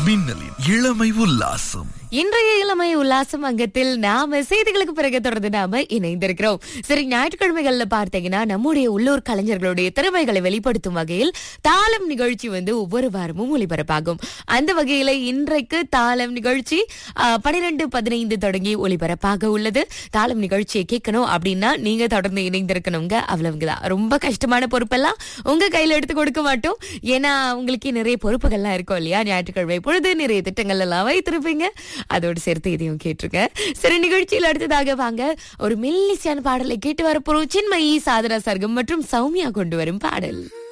மின்னலின் இளமை உல்லாசம் இன்றைய இளமை உல்லாசம் அங்கத்தில் நாம செய்திகளுக்கு பிறகு தொடர்ந்து நாம இணைந்திருக்கிறோம் சரி ஞாயிற்றுக்கிழமைகள்ல பார்த்தீங்கன்னா நம்முடைய உள்ளூர் கலைஞர்களுடைய திறமைகளை வெளிப்படுத்தும் வகையில் தாளம் நிகழ்ச்சி வந்து ஒவ்வொரு வாரமும் ஒளிபரப்பாகும் அந்த வகையில இன்றைக்கு தாளம் நிகழ்ச்சி பனிரெண்டு பதினைந்து தொடங்கி ஒளிபரப்பாக உள்ளது தாளம் நிகழ்ச்சியை கேட்கணும் அப்படின்னா நீங்க தொடர்ந்து இணைந்திருக்கணுங்க அவ்வளவுதான் ரொம்ப கஷ்டமான பொறுப்பெல்லாம் உங்க கையில எடுத்து கொடுக்க மாட்டோம் ஏன்னா உங்களுக்கு நிறைய பொறுப்புகள்லாம் இருக்கும் இல்லையா ஞாயிற்றுக்கிழமை பொழுது நிறைய திட்டங்கள் எல்லாம் வைத்திருப்பீங்க அதோடு சேர்த்து இதையும் கேட்டிருங்க சரி நிகழ்ச்சியில் அடுத்ததாக வாங்க ஒரு மெல்லிசியான பாடலை கேட்டு வரப்போறோம் சின்மயி சாதனா சர்க்கம் மற்றும் சௌமியா கொண்டு வரும் பாடல்